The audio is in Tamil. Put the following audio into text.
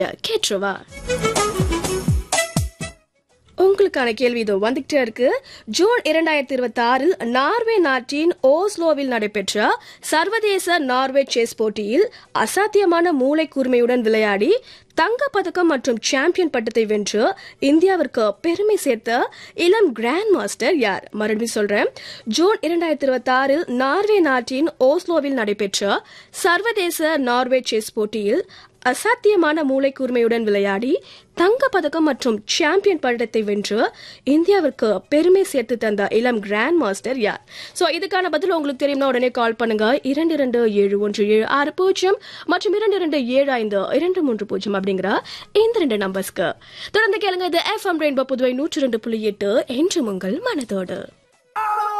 கேட்டுருவா உங்களுக்கான கேள்வி இதோ வந்துகிட்டே இருக்கு ஜூன் இரண்டாயிரத்தி இருபத்தி ஆறில் நார்வே நாட்டின் ஓஸ்லோவில் நடைபெற்ற சர்வதேச நார்வே செஸ் போட்டியில் அசாத்தியமான மூளை கூர்மையுடன் விளையாடி தங்க பதக்கம் மற்றும் சாம்பியன் பட்டத்தை வென்று இந்தியாவிற்கு பெருமை சேர்த்த இளம் கிராண்ட் மாஸ்டர் யார் மறுபடியும் சொல்றேன் ஜூன் இரண்டாயிரத்தி இருபத்தி ஆறில் நார்வே நாட்டின் ஓஸ்லோவில் நடைபெற்ற சர்வதேச நார்வே செஸ் போட்டியில் அசாத்தியமான மூளை கூர்மையுடன் விளையாடி தங்க பதக்கம் மற்றும் சாம்பியன் பட்டத்தை வென்று இந்தியாவிற்கு பெருமை சேர்த்து தந்த இளம் கிராண்ட் மாஸ்டர் யார் சோ இதுக்கான பதில் உங்களுக்கு தெரியும்னா உடனே கால் பண்ணுங்க இரண்டு இரண்டு ஏழு ஒன்று ஏழு ஆறு பூஜ்ஜியம் மற்றும் இரண்டு இரண்டு ஏழு ஐந்து இரண்டு மூன்று பூஜ்ஜியம் அப்படிங்கிற இந்த ரெண்டு நம்பர்ஸ்க்கு தொடர்ந்து கேளுங்க இது எஃப்எம் ரெயின்போ புதுவை நூற்றி ரெண்டு புள்ளி எட்டு என்று உங்கள் மனதோடு